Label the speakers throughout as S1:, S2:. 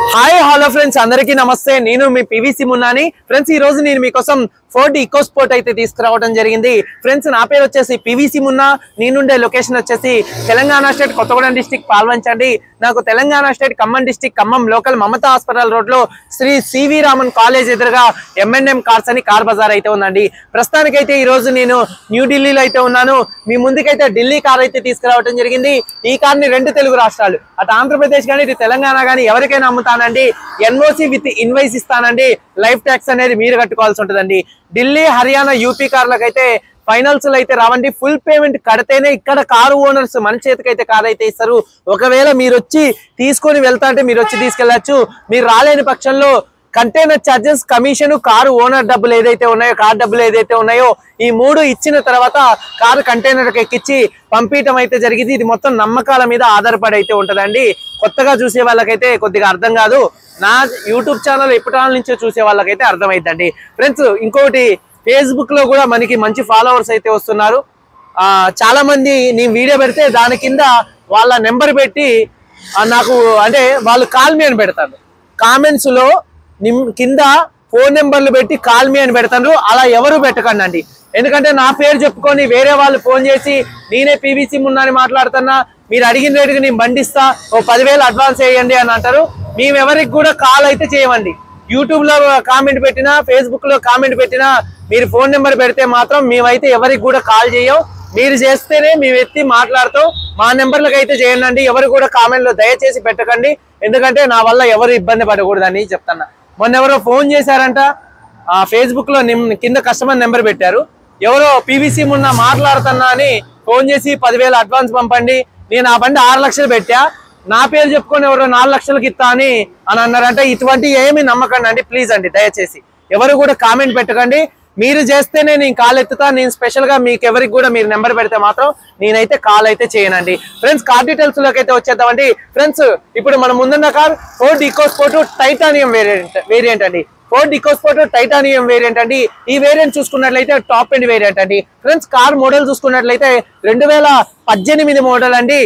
S1: hi hello friends అందరికీ నమస్తే నేను మీ పివిసి మున్నాని ఫ్రెండ్స్ ఈ రోజు నేను మీకోసం ఫోర్డ్ ఈకో స్పోర్ట్ అయితే తీసుకురావడం జరిగింది ఫ్రెండ్స్ నా పేరు వచ్చేసి పివిసి మున్నా నేనుండే లొకేషన్ వచ్చేసి తెలంగాణ స్టేట్ కొత్తగూడెం డిస్టిక్ పాల్వంచండి నాకు Telangana state Khammam district Khammam local Mamata hospital road లో శ్రీ సివి రామన్ కాలేజ్ ఎదురుగా ఎంఎన్ఎం కార్స్ అని కార్ బజార్ అయితే ఉందండి ప్రస్తుతానికైతే ఈ రోజు నేను న్యూఢిల్లీలో అయితే ఉన్నాను మీ ముందుకైతే ఢిల్లీ కార్ అయితే తీసుకురావడం జరిగింది ఈ కార్ ని రెండు తెలుగు రాష్ట్రాలు అటు ఆంధ్రప్రదేశ్ కానీ ఇటు తెలంగాణ కానీ ఎవరికైనా అమ్ముతానండి ఎన్ఓసి విత్ ఇన్వైస్ ఇస్తానండి లైఫ్ ట్యాక్స్ అనేది మీరు కట్టుకోవాల్సి ఉంటుందండి ఢిల్లీ హర్యానా యూపీ కార్లకైతే ఫైనల్స్ లో అయితే రావండి ఫుల్ పేమెంట్ కడితేనే ఇక్కడ కారు ఓనర్స్ మన చేతికి అయితే కారు అయితే ఇస్తారు ఒకవేళ మీరు వచ్చి తీసుకొని వెళ్తా అంటే మీరు వచ్చి తీసుకెళ్లొచ్చు మీరు రాలేని పక్షంలో container charges commission car owner డబ్బులు ఏదైతే ఉన్నాయో కార్ డబ్బులు ఏదైతే ఉన్నాయో ఈ మూడు ఇచ్చిన తర్వాత కారు కంటైనర్ ఎక్కించి పంపించడం అయితే జరిగింది ఇది మొత్తం నమ్మకాల మీద ఆధారపడి అయితే ఉంటదండి కొత్తగా చూసే వాళ్ళకైతే కొద్దిగా అర్థం కాదు నా యూట్యూబ్ ఛానల్ ఎప్పటి నుంచో చూసే వాళ్ళకైతే అర్థమైందండి ఫ్రెండ్స్ ఇంకోటి ఫేస్బుక్ లో కూడా మనకి మంచి ఫాలోవర్స్ అయితే వస్తున్నారు ఆ చాలా మంది నేను వీడియో పెడితే దాని కింద వాళ్ళ నెంబర్ పెట్టి ఆ, నాకు అంటే వాళ్ళు కాల్ మీ అని పెడతారు కామెంట్స్ లో నిమ్- కింద ఫోన్ నెంబర్లు పెట్టి కాల్ మీ అని పెడతారు అలా ఎవరు పెట్టకండి అండి ఎందుకంటే నా పేరు చెప్పుకొని వేరే వాళ్ళు ఫోన్ చేసి నేనే పీవీసీ మున్నాని మాట్లాడుతున్నా మీరు అడిగిన రేటుకి నేను బండిస్తా ఓ పదివేలు అడ్వాన్స్ వేయండి అని అంటారు మేము ఎవరికి కూడా కాల్ అయితే చేయమండి యూట్యూబ్ లో కామెంట్ పెట్టినా ఫేస్బుక్ లో కామెంట్ పెట్టినా మీరు ఫోన్ నెంబర్ పెడితే మాత్రం మేమైతే ఎవరికి కూడా కాల్ చేయం మీరు చేస్తేనే మేము ఎత్తి మాట్లాడుతాం మా నెంబర్లకు అయితే చేయండి ఎవరు కూడా కామెంట్ లో దయచేసి పెట్టకండి ఎందుకంటే నా వల్ల ఎవరు ఇబ్బంది పడకూడదని చెప్తున్నా మొన్న ఎవరో ఫోన్ చేశారంట ఆ ఫేస్బుక్ లో నిమ్- కింద కస్టమర్ నెంబర్ పెట్టారు ఎవరో పీవీసీ మొన్న మాట్లాడుతున్నా అని ఫోన్ చేసి పదివేలు అడ్వాన్స్ పంపండి నేను ఆ బండి ఆరు లక్షలు పెట్టా నా పేరు చెప్పుకొని ఎవరో నాలుగు లక్షలకి ఇస్తా అని అని అన్నారంటే ఇటువంటి ఏమి నమ్మకండి అండి ప్లీజ్ అండి దయచేసి ఎవరు కూడా కామెంట్ పెట్టకండి మీరు చేస్తేనే నేను కాల్ ఎత్తుతా నేను స్పెషల్ గా మీకు ఎవరికి కూడా మీరు నెంబర్ పెడితే మాత్రం నేనైతే కాల్ అయితే చేయనండి ఫ్రెండ్స్ కార్ డీటెయిల్స్ లోకి అయితే వచ్చేద్దామండి ఫ్రెండ్స్ ఇప్పుడు మన ముందున్న car Ford EcoSport titanium variant variant అండి ఫోర్డ్ ఈకోస్పోర్ట్ టైటానియం వేరియంట్ అండి ఈ వేరియంట్ చూసుకున్నట్లయితే టాప్ ఎండ్ వేరియంట్ అండి ఫ్రెండ్స్ కార్ మోడల్ చూసుకున్నట్లయితే రెండు వేల పద్దెనిమిది మోడల్ అండి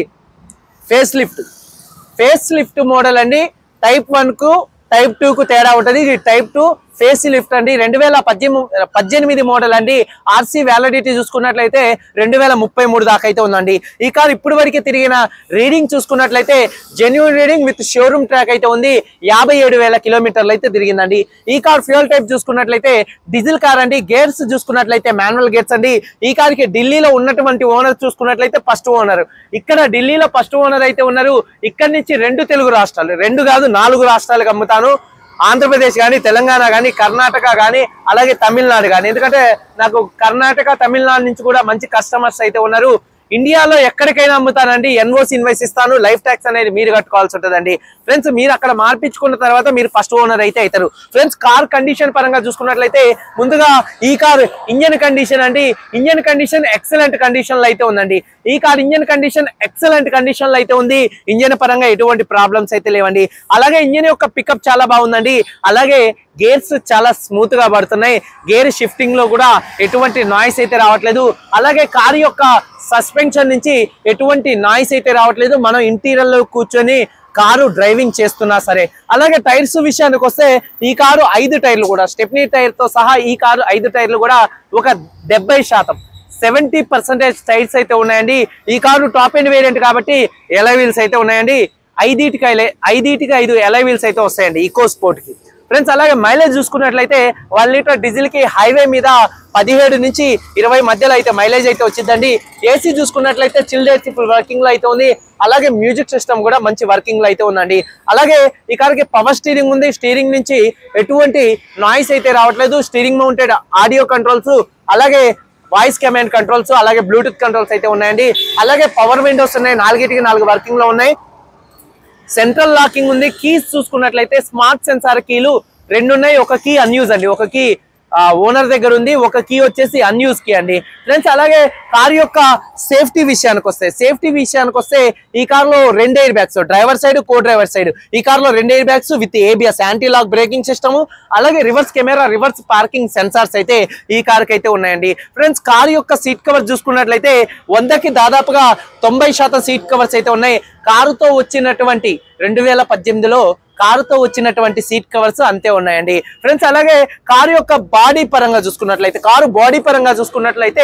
S1: facelift facelift model అండి టైప్ వన్ కు టైప్ టూ కు తేడా ఉంటది ఇది టైప్ టూ ఫేస్ లిఫ్ట్ అండి రెండు వేల పద్దెనిమిది పద్దెనిమిది మోడల్ అండి ఆర్సీ వ్యాలిడిటీ చూసుకున్నట్లయితే రెండు వేల ముప్పై మూడు దాకా అయితే ఉందండి ఈ కార్ ఇప్పుడు వరకు తిరిగిన రీడింగ్ చూసుకున్నట్లయితే genuine reading with showroom track అయితే ఉంది యాభై ఏడు వేల కిలోమీటర్లు అయితే తిరిగిందండి ఈ కార్ ఫ్యూయల్ టైప్ చూసుకున్నట్లయితే డీజిల్ కార్ అండి గేర్స్ చూసుకున్నట్లయితే మాన్యువల్ గేర్స్ అండి ఈ కార్కి ఢిల్లీలో ఉన్నటువంటి ఓనర్ చూసుకున్నట్లయితే ఫస్ట్ ఓనర్ ఇక్కడ ఢిల్లీలో ఫస్ట్ ఓనర్ అయితే ఉన్నారు ఇక్కడ నుంచి రెండు తెలుగు రాష్ట్రాలు రెండు కాదు నాలుగు రాష్ట్రాలకు అమ్ముతాను ఆంధ్రప్రదేశ్ కానీ తెలంగాణ కానీ కర్ణాటక కానీ అలాగే తమిళనాడు కానీ ఎందుకంటే నాకు కర్ణాటక తమిళనాడు నుంచి కూడా మంచి కస్టమర్స్ అయితే ఉన్నారు ఇండియాలో ఎక్కడికైనా అమ్ముతానండి ఎన్ఓసి ఇన్వైస్ ఇస్తాను లైఫ్ ట్యాక్స్ అనేది మీరు కట్టుకోవాల్సి ఉంటుందండి ఫ్రెండ్స్ మీరు అక్కడ మార్పించుకున్న తర్వాత మీరు ఫస్ట్ ఓనర్ అయితే అవుతారు ఫ్రెండ్స్ కార్ కండిషన్ పరంగా చూసుకున్నట్లయితే ముందుగా ఈ కార్ ఇంజన్ కండిషన్ అండి ఇంజన్ కండిషన్ ఎక్సలెంట్ కండిషన్ లో అయితే ఉందండి ఈ car engine condition excellent condition లో అయితే ఉంది ఇంజన్ పరంగా ఎటువంటి ప్రాబ్లమ్స్ అయితే లేవండి అలాగే ఇంజన్ యొక్క పికప్ చాలా బాగుందండి అలాగే గేర్స్ చాలా స్మూత్ గా పడుతున్నాయి గేర్ షిఫ్టింగ్ లో కూడా ఎటువంటి నాయిస్ అయితే రావట్లేదు అలాగే కార్ యొక్క సస్పెన్షన్ నుంచి ఎటువంటి నాయిస్ అయితే రావట్లేదు మనం ఇంటీరియర్ లో కూర్చొని కారు డ్రైవింగ్ చేస్తున్నా సరే అలాగే టైర్స్ విషయానికి వస్తే ఈ కారు ఐదు టైర్లు కూడా స్టెప్నీ టైర్ తో సహా ఈ కారు ఐదు టైర్లు కూడా ఒక డెబ్బై శాతం సెవెంటీ పర్సెంటేజ్ టైర్స్ అయితే ఉన్నాయండి ఈ కారు టాప్ ఎండ్ వేరియంట్ కాబట్టి ఎలై వీల్స్ అయితే ఉన్నాయండి ఐదిటికి ఐలే- ఐదిటికి ఐదు ఎలై వీల్స్ అయితే వస్తాయండి ఈకో స్పోర్ట్ కి ఫ్రెండ్స్ అలాగే మైలేజ్ చూసుకున్నట్లయితే వన్ లీటర్ డీజిల్ కి హైవే మీద పదిహేడు నుంచి ఇరవై మధ్యలో అయితే మైలేజ్ అయితే వచ్చిందండి ఏసీ చూసుకున్నట్లయితే చిల్డ్ ఏసీ ఫుల్ వర్కింగ్ లో అయితే ఉంది అలాగే మ్యూజిక్ సిస్టమ్ కూడా మంచి వర్కింగ్ లో అయితే ఉందండి అలాగే ఈ కార్కి పవర్ స్టీరింగ్ ఉంది స్టీరింగ్ నుంచి ఎటువంటి నాయిస్ అయితే రావట్లేదు స్టీరింగ్ మౌంటెడ్ ఆడియో కంట్రోల్స్ అలాగే వాయిస్ కమాండ్ కంట్రోల్స్ అలాగే బ్లూటూత్ కంట్రోల్స్ అయితే ఉన్నాయండి అలాగే పవర్ విండోస్ ఉన్నాయి నాలుగిటికి నాలుగు వర్కింగ్ లో ఉన్నాయి సెంట్రల్ లాకింగ్ ఉంది కీస్ చూసుకున్నట్లయితే స్మార్ట్ సెన్సార్ కీలు రెండు ఉన్నాయి ఒక కీ అన్యూజ్ అండి ఒక కీ ఓనర్ దగ్గర ఉంది ఒక కీ వచ్చేసి అన్యూజ్ కీ అండి ఫ్రెండ్స్ అలాగే కార్ యొక్క సేఫ్టీ విషయానికి వస్తే సేఫ్టీ విషయానికి వస్తే ఈ కార్ లో రెండు air bags driver side co driver side ఈ కార్ లో రెండు air bags with ABS anti lock braking system అలాగే reverse camera reverse parking sensors అయితే ఈ కార్ కి అయితే ఉన్నాయండి ఫ్రెండ్స్ కార్ యొక్క సీట్ కవర్ చూసుకున్నట్లయితే వందకి దాదాపుగా తొంభై శాతం సీట్ కవర్స్ అయితే ఉన్నాయి కారుతో వచ్చినటువంటి రెండు వేల పద్దెనిమిదిలో కారుతో వచ్చినటువంటి సీట్ కవర్స్ అంతే ఉన్నాయండి ఫ్రెండ్స్ అలాగే కారు యొక్క బాడీ పరంగా చూసుకున్నట్లయితే కారు బాడీ పరంగా చూసుకున్నట్లయితే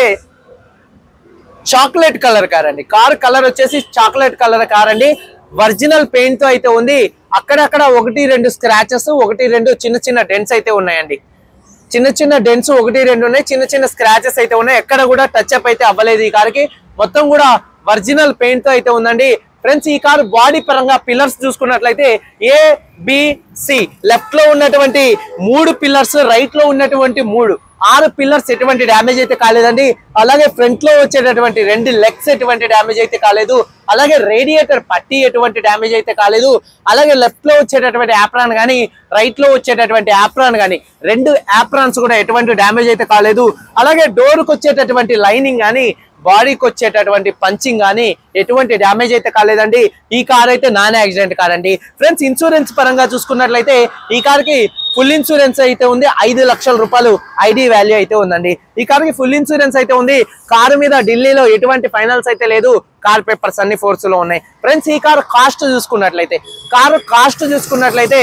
S1: చాక్లెట్ కలర్ కార్ అండి కార్ కలర్ వచ్చేసి చాక్లెట్ కలర్ కార్ అండి ఒరిజినల్ పెయింట్ తో అయితే ఉంది అక్కడక్కడ ఒకటి రెండు స్క్రాచెస్ ఒకటి రెండు చిన్న చిన్న డెంట్స్ అయితే ఉన్నాయండి చిన్న చిన్న డెన్స్ ఒకటి రెండు ఉన్నాయి చిన్న చిన్న స్క్రాచెస్ అయితే ఉన్నాయి ఎక్కడ కూడా టచ్ అప్ అయితే అవ్వలేదు ఈ కార్కి మొత్తం కూడా ఒరిజినల్ పెయింట్ తో అయితే ఉందండి ఫ్రెండ్స్ ఈ కారు బాడీ పరంగా పిల్లర్స్ చూసుకున్నట్లయితే ఏ బి సి లెఫ్ట్ లో ఉన్నటువంటి మూడు పిల్లర్స్ రైట్ లో ఉన్నటువంటి మూడు ఆరు పిల్లర్స్ ఎటువంటి డ్యామేజ్ అయితే కాలేదండి అలాగే ఫ్రంట్ లో వచ్చేటటువంటి రెండు లెగ్స్ ఎటువంటి డ్యామేజ్ అయితే కాలేదు అలాగే రేడియేటర్ పట్టి ఎటువంటి డ్యామేజ్ అయితే కాలేదు అలాగే లెఫ్ట్ లో వచ్చేటటువంటి యాప్రాన్ కానీ రైట్ లో వచ్చేటటువంటి యాప్రాన్ కానీ రెండు యాప్రాన్స్ కూడా ఎటువంటి డ్యామేజ్ అయితే కాలేదు అలాగే డోర్ కు వచ్చేటటువంటి లైనింగ్ కానీ బాడీకి వచ్చేటటువంటి పంచింగ్ కానీ ఎటువంటి డ్యామేజ్ అయితే కాలేదండి ఈ కార్ అయితే నాన్ యాక్సిడెంట్ కార్ అండి ఫ్రెండ్స్ ఇన్సూరెన్స్ పరంగా చూసుకున్నట్లయితే ఈ కార్ కి ఫుల్ ఇన్సూరెన్స్ అయితే ఉంది ఐదు లక్షల రూపాయలు ఐడి వాల్యూ అయితే ఉందండి ఈ కార్ కి ఫుల్ ఇన్సూరెన్స్ అయితే ఉంది కారు మీద ఢిల్లీలో ఎటువంటి ఫైనల్స్ అయితే లేదు కార్ పేపర్స్ అన్ని ఫోర్స్ లో ఉన్నాయి ఫ్రెండ్స్ ఈ కార్ కాస్ట్ చూసుకున్నట్లయితే కారు కాస్ట్ చూసుకున్నట్లయితే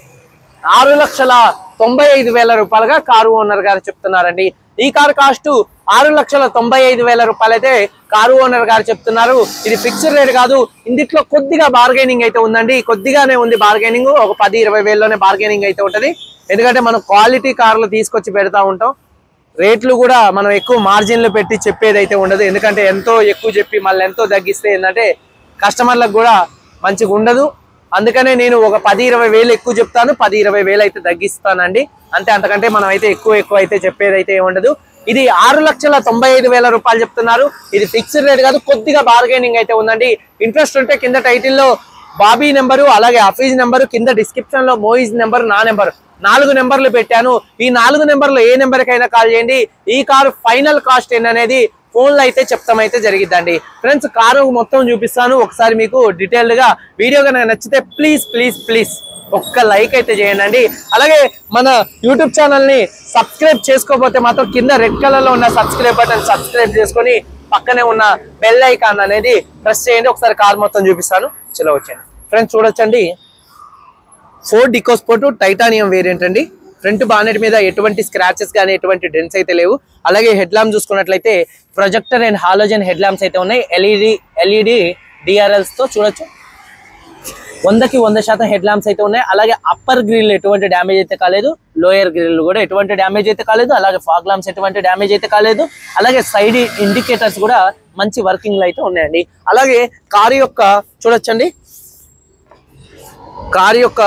S1: ఆరు లక్షల తొంభై ఐదు వేల రూపాయలుగా కారు ఓనర్ గారు చెప్తున్నారండి ఈ కారు కాస్ట్ ఆరు లక్షల తొంభై ఐదు వేల రూపాయలైతే కారు ఓనర్ గారు చెప్తున్నారు ఇది ఫిక్స్డ్ రేట్ కాదు ఇందులో కొద్దిగా బార్గెనింగ్ అయితే ఉందండి కొద్దిగానే ఉంది బార్గెనింగ్ ఒక పది ఇరవై వేల్లోనే బార్గెనింగ్ అయితే ఉంటది ఎందుకంటే మనం క్వాలిటీ కార్లు తీసుకొచ్చి పెడతా ఉంటాం రేట్లు కూడా మనం ఎక్కువ మార్జిన్లు పెట్టి చెప్పేది అయితే ఉండదు ఎందుకంటే ఎంతో ఎక్కువ చెప్పి మళ్ళీ ఎంతో తగ్గిస్తే ఏంటంటే కస్టమర్లకు కూడా మంచిగా ఉండదు అందుకనే నేను ఒక పది ఇరవై వేలు ఎక్కువ చెప్తాను పది ఇరవై వేలు అయితే తగ్గిస్తానండి అంతే అంతకంటే మనం అయితే ఎక్కువ ఎక్కువ అయితే చెప్పేది అయితే ఏమి ఉండదు ఇది ఆరు లక్షల తొంభై ఐదు వేల రూపాయలు చెప్తున్నారు ఇది ఫిక్స్డ్ రేట్ కాదు కొద్దిగా బార్గెనింగ్ అయితే ఉందండి ఇంట్రెస్ట్ ఉంటే కింద టైటిల్లో బాబీ నెంబరు అలాగే హఫీజ్ నెంబరు కింద డిస్క్రిప్షన్ లో మోయిజ్ నెంబర్ నా నెంబర్ నాలుగు నెంబర్లు పెట్టాను ఈ నాలుగు నెంబర్లు ఏ నెంబర్ కైనా కాల్ చేయండి ఈ కారు ఫైనల్ కాస్ట్ ఏంటనేది ఫోన్ లో అయితే చెప్తామైతే జరిగిద్దండి ఫ్రెండ్స్ కారు మొత్తం చూపిస్తాను ఒకసారి మీకు డీటెయిల్డ్ గా వీడియో కనుక నచ్చితే ప్లీజ్ ప్లీజ్ ప్లీజ్ ఒక్క లైక్ అయితే చేయండి అలాగే మన యూట్యూబ్ ఛానల్ ని సబ్స్క్రైబ్ చేసుకోకపోతే మాత్రం కింద రెడ్ కలర్ లో ఉన్న సబ్స్క్రైబ్ బటన్ సబ్స్క్రైబ్ చేసుకొని పక్కనే ఉన్న బెల్ ఐకాన్ అనేది ప్రెస్ చేయండి ఒకసారి కార్ మొత్తం చూపిస్తాను చలో వచ్చేయండి ఫ్రెండ్స్ చూడొచ్చండి ఫోర్డ్ ఇకోస్పోర్ట్ టైటానియం వేరియంట్ అండి ఫ్రంట్ బానెట్ మీద ఎటువంటి స్క్రాచెస్ కానీ ఎటువంటి డెన్స్ అయితే లేవు అలాగే హెడ్ ల్యాంప్ చూసుకున్నట్లయితే projector and halogen head lamps అయితే ఉన్నాయి ఎల్ఈడి ఎల్ఈడి డిఆర్ఎల్స్ తో చూడొచ్చు వందకి వంద శాతం హెడ్ ల్యాంప్స్ అయితే ఉన్నాయి అలాగే అప్పర్ గ్రిల్ ఎటువంటి డ్యామేజ్ అయితే కాలేదు లోయర్ గ్రిల్ కూడా ఎటువంటి డ్యామేజ్ అయితే కాలేదు అలాగే ఫాగ్ ల్యాంప్స్ ఎటువంటి డ్యామేజ్ అయితే కాలేదు అలాగే సైడ్ ఇండికేటర్స్ కూడా మంచి వర్కింగ్ లో అయితే ఉన్నాయండి అలాగే కారు యొక్క చూడొచ్చండి కారు యొక్క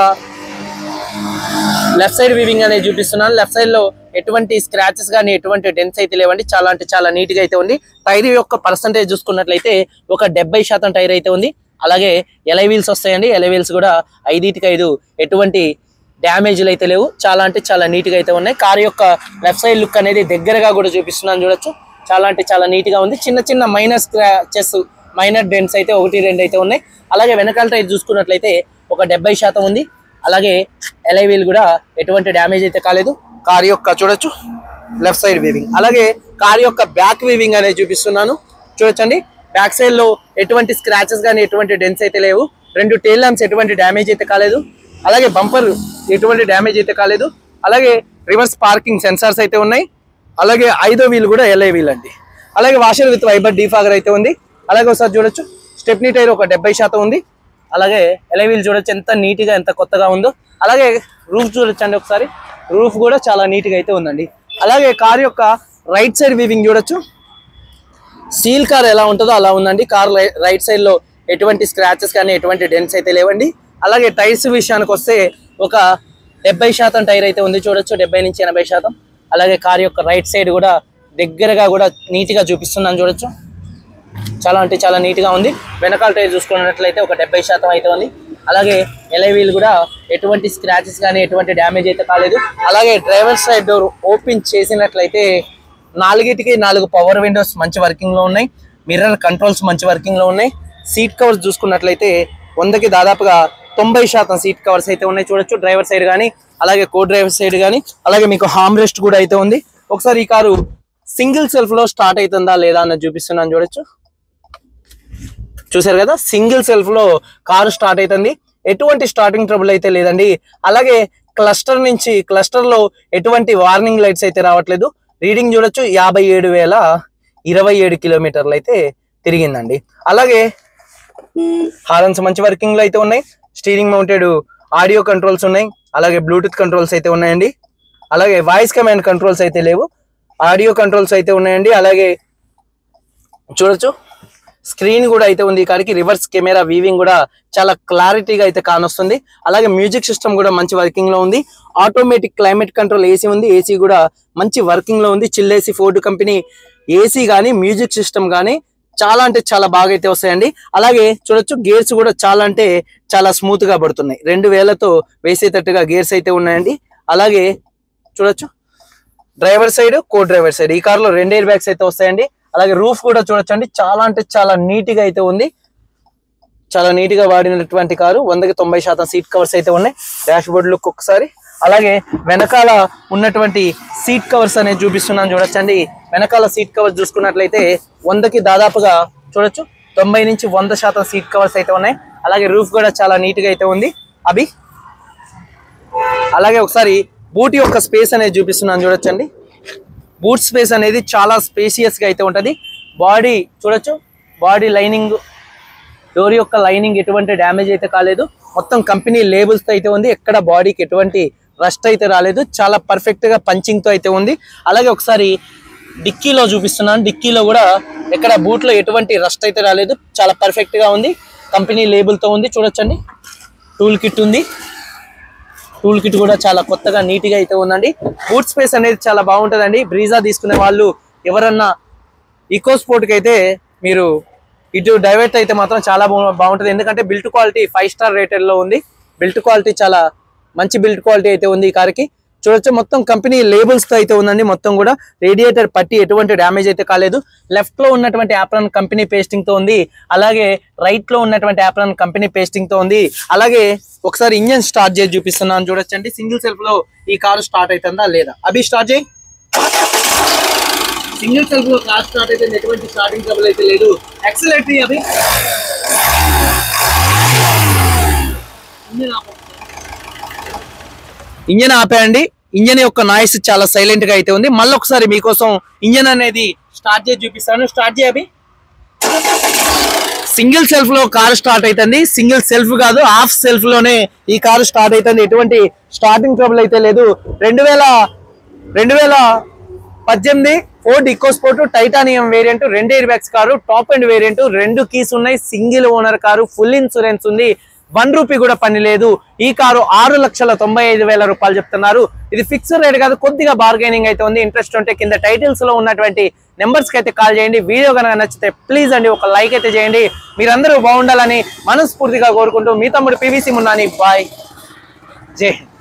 S1: లెఫ్ట్ సైడ్ వీవింగ్ అనేది చూపిస్తున్నాను లెఫ్ట్ సైడ్ లో ఎటువంటి స్క్రాచెస్ కానీ ఎటువంటి డెన్స్ అయితే లేవండి చాలా అంటే చాలా నీట్ గా అయితే ఉంది టైర్ యొక్క పర్సంటేజ్ చూసుకున్నట్లయితే ఒక డెబ్బై శాతం టైర్ అయితే ఉంది అలాగే ఎలై వీల్స్ వస్తాయండి ఎలై వీల్స్ కూడా ఐదుటికి ఐదు ఎటువంటి డ్యామేజ్లు అయితే లేవు చాలా అంటే చాలా నీట్ గా అయితే ఉన్నాయి కార్ యొక్క లెఫ్ట్ సైడ్ లుక్ అనేది దగ్గరగా కూడా చూపిస్తున్నాను చూడొచ్చు చాలా అంటే చాలా నీట్ గా ఉంది చిన్న చిన్న మైనర్ స్క్రాచెస్ మైనర్ డెన్స్ అయితే ఒకటి రెండు అయితే ఉన్నాయి అలాగే వెనకాల టైర్ చూసుకున్నట్లయితే ఒక డెబ్బై శాతం ఉంది అలాగే ఎలై వీల్ కూడా ఎటువంటి డ్యామేజ్ అయితే కాలేదు కార్ యొక్క చూడొచ్చు లెఫ్ట్ సైడ్ వీవింగ్ అలాగే కార్ యొక్క బ్యాక్ వీవింగ్ అనేది చూపిస్తున్నాను చూడొచ్చండి బ్యాక్ సైడ్ లో ఎటువంటి స్క్రాచెస్ కానీ ఎటువంటి డెన్స్ అయితే లేవు రెండు టైల్ ల్యాంప్స్ ఎటువంటి డ్యామేజ్ అయితే కాలేదు అలాగే బంపర్ ఎటువంటి డ్యామేజ్ అయితే కాలేదు అలాగే రివర్స్ పార్కింగ్ సెన్సార్స్ అయితే ఉన్నాయి అలాగే ఐదో వీల్ కూడా ఎల్ఐ వీల్ అండి అలాగే వాషర్ విత్ వైబర్ డీఫాగర్ అయితే ఉంది అలాగే ఒకసారి చూడొచ్చు స్టెప్నీ టైర్ ఒక డెబ్బై శాతం ఉంది అలాగే ఎలై వీల్ చూడొచ్చు ఎంత నీట్ గా ఎంత కొత్తగా ఉందో అలాగే రూఫ్ చూడొచ్చండి ఒకసారి రూఫ్ కూడా చాలా నీట్ గా అయితే ఉందండి అలాగే కార్ యొక్క రైట్ సైడ్ వీవింగ్ చూడొచ్చు సీల్ కార్ ఎలా ఉంటుందో అలా ఉందండి కార్ రైట్ సైడ్ లో ఎటువంటి స్క్రాచెస్ కానీ ఎటువంటి డెన్స్ అయితే లేవండి అలాగే టైర్స్ విషయానికి వస్తే ఒక డెబ్బై శాతం టైర్ అయితే ఉంది చూడొచ్చు డెబ్బై నుంచి ఎనభై శాతం అలాగే కార్ యొక్క రైట్ సైడ్ కూడా దగ్గరగా కూడా నీట్ గా చూపిస్తున్నాను చూడొచ్చు చాలా అంటే చాలా నీట్ గా ఉంది వెనకాల టైర్ చూసుకున్నట్లయితే ఒక డెబ్బై శాతం అయితే ఉంది అలాగే ఎలై వీల్ కూడా ఎటువంటి స్క్రాచెస్ కానీ ఎటువంటి డ్యామేజ్ అయితే కాలేదు అలాగే డ్రైవర్ సైడ్ డోర్ ఓపెన్ చేసినట్లయితే నాలుగిటికి నాలుగు పవర్ విండోస్ మంచి వర్కింగ్ లో ఉన్నాయి మిర్రర్ కంట్రోల్స్ మంచి వర్కింగ్ లో ఉన్నాయి సీట్ కవర్స్ చూసుకున్నట్లయితే వందకి దాదాపుగా తొంభై శాతం సీట్ కవర్స్ అయితే ఉన్నాయి చూడొచ్చు డ్రైవర్ సైడ్ కానీ అలాగే కో డ్రైవర్ సైడ్ కానీ అలాగే మీకు హామ్ రెస్ట్ కూడా అయితే ఉంది ఒకసారి ఈ కారు సింగిల్ సెల్ఫ్ లో స్టార్ట్ అవుతుందా లేదా అన్నది చూపిస్తున్నాను చూడొచ్చు చూసారు కదా సింగిల్ సెల్ఫ్ లో కారు స్టార్ట్ అవుతుంది ఎటువంటి స్టార్టింగ్ ట్రబుల్ అయితే లేదండి అలాగే క్లస్టర్ నుంచి క్లస్టర్ లో ఎటువంటి వార్నింగ్ లైట్స్ అయితే రావట్లేదు రీడింగ్ చూడొచ్చు యాభై ఏడు వేల ఇరవై ఏడు కిలోమీటర్లు అయితే తిరిగిందండి అలాగే హారన్స్ మంచి వర్కింగ్ లో అయితే ఉన్నాయి స్టీరింగ్ మౌంటెడ్ ఆడియో కంట్రోల్స్ ఉన్నాయి అలాగే బ్లూటూత్ కంట్రోల్స్ అయితే ఉన్నాయండి అలాగే వాయిస్ కమాండ్ కంట్రోల్స్ అయితే లేవు ఆడియో కంట్రోల్స్ అయితే ఉన్నాయండి అలాగే చూడొచ్చు స్క్రీన్ కూడా అయితే ఉంది ఈ కారికి రివర్స్ కెమెరా వీవింగ్ కూడా చాలా క్లారిటీగా అయితే కానొస్తుంది అలాగే మ్యూజిక్ సిస్టమ్ కూడా మంచి వర్కింగ్ లో ఉంది ఆటోమేటిక్ క్లైమేట్ కంట్రోల్ ఏసీ ఉంది ఏసీ కూడా మంచి వర్కింగ్ లో ఉంది chill AC Ford company AC కానీ మ్యూజిక్ సిస్టమ్ కానీ చాలా అంటే చాలా బాగా అయితే వస్తాయండి అలాగే చూడొచ్చు గేర్స్ కూడా చాలా అంటే చాలా స్మూత్ గా పడుతున్నాయి రెండు వేలతో వేసేటట్టుగా గేర్స్ అయితే ఉన్నాయండి అలాగే చూడొచ్చు driver side co driver side ఈ కార్లో రెండు ఎయిర్ బ్యాగ్స్ అయితే వస్తాయండి అలాగే రూఫ్ కూడా చూడొచ్చండి చాలా అంటే చాలా నీట్ గా అయితే ఉంది చాలా నీట్ గా వాడినటువంటి కారు వందకి తొంభై శాతం సీట్ కవర్స్ అయితే ఉన్నాయి డాష్ బోర్డ్ లుక్ ఒకసారి అలాగే వెనకాల ఉన్నటువంటి సీట్ కవర్స్ అనేది చూపిస్తున్నాను చూడొచ్చండి వెనకాల సీట్ కవర్స్ చూసుకున్నట్లయితే వందకి దాదాపుగా చూడొచ్చు తొంభై నుంచి వంద శాతం సీట్ కవర్స్ అయితే ఉన్నాయి అలాగే రూఫ్ కూడా చాలా నీట్ గా అయితే ఉంది అభి అలాగే ఒకసారి బూట్ యొక్క స్పేస్ అనేది చూపిస్తున్నాను చూడొచ్చండి బూట్ స్పేస్ అనేది చాలా స్పేసియస్ గా అయితే ఉంటది బాడీ చూడొచ్చు బాడీ లైనింగ్ డోర్ యొక్క లైనింగ్ ఎటువంటి డ్యామేజ్ అయితే కాలేదు మొత్తం కంపెనీ లేబుల్స్ తో అయితే ఉంది ఎక్కడ బాడీకి ఎటువంటి రస్ట్ అయితే రాలేదు చాలా పర్ఫెక్ట్ గా పంచింగ్ తో అయితే ఉంది అలాగే ఒకసారి డిక్కీలో చూపిస్తున్నాను డిక్కీలో కూడా ఎక్కడ బూట్ లో ఎటువంటి రస్ట్ అయితే రాలేదు చాలా పర్ఫెక్ట్ గా ఉంది కంపెనీ లేబుల్ తో ఉంది చూడొచ్చండి టూల్ కిట్ ఉంది టూల్ కిట్ కూడా చాలా కొత్తగా నీట్ గా అయితే ఉందండి బూట్ స్పేస్ అనేది చాలా బాగుంటుందండి బ్రీజా తీసుకునే వాళ్ళు ఎవరన్నా ఈకో స్పోర్ట్ కి అయితే మీరు ఇటు డైవర్ట్ అయితే మాత్రం చాలా బాగు- బాగుంటుంది ఎందుకంటే built quality five star rated లో ఉంది బిల్ట్ క్వాలిటీ చాలా మంచి బిల్ట్ క్వాలిటీ అయితే ఉంది ఈ కార్కి చూడొచ్చు మొత్తం కంపెనీ లేబుల్స్ తో అయితే ఉందండి మొత్తం కూడా రేడియేటర్ పట్టి ఎటువంటి డ్యామేజ్ అయితే కాలేదు లెఫ్ట్ లో ఉన్నటువంటి యాప్రాన్ కంపెనీ పేస్టింగ్ తో ఉంది అలాగే రైట్ లో ఉన్నటువంటి యాప్రాన్ కంపెనీ పేస్టింగ్ తో ఉంది అలాగే ఒకసారి ఇంజన్ స్టార్ట్ చేసి చూపిస్తున్నాను చూడొచ్చండి సింగిల్ సెల్ఫ్ లో ఈ కారు స్టార్ట్ అవుతుందా లేదా అభి స్టార్ట్ చేయి సింగిల్ సెల్ఫ్ లో కార్ స్టార్ట్ అయితే ఎటువంటి స్టార్టింగ్ ట్రబుల్ అయితే లేదు ఎక్సలేటరీ అభి ఇంజన్ ఆపేయండి ఇంజన్ యొక్క నాయిస్ చాలా సైలెంట్ గా అయితే ఉంది మళ్ళీ ఒకసారి మీకోసం ఇంజన్ అనేది స్టార్ట్ చేసి చూపిస్తాను స్టార్ట్ చేయ సింగిల్ సెల్ఫ్ లో కారు స్టార్ట్ అవుతుంది సింగిల్ సెల్ఫ్ కాదు హాఫ్ సెల్ఫ్ లోనే ఈ కారు స్టార్ట్ అవుతుంది ఎటువంటి స్టార్టింగ్ ట్రబుల్ అయితే లేదు రెండు వేల రెండు వేల పద్దెనిమిది Ford EcoSport titanium variant రెండు air bags car top and variant రెండు కీస్ ఉన్నాయి single owner car full insurance ఉంది వన్ రూపీ కూడా పని లేదు ఈ కారు ఆరు లక్షల తొంభై ఐదు వేల రూపాయలు చెప్తున్నారు ఇది ఫిక్స్డ్ రేట్ కాదు కొద్దిగా బార్గెనింగ్ అయితే ఉంది ఇంట్రెస్ట్ ఉంటే కింద టైటిల్స్ లో ఉన్నటువంటి నెంబర్స్ కి అయితే కాల్ చేయండి వీడియో కనుక నచ్చితే ప్లీజ్ అండి ఒక లైక్ అయితే చేయండి మీరందరూ బాగుండాలని మనస్ఫూర్తిగా కోరుకుంటూ మీ తమ్ముడు పివిసి మున్నాని బాయ్ జై హింద్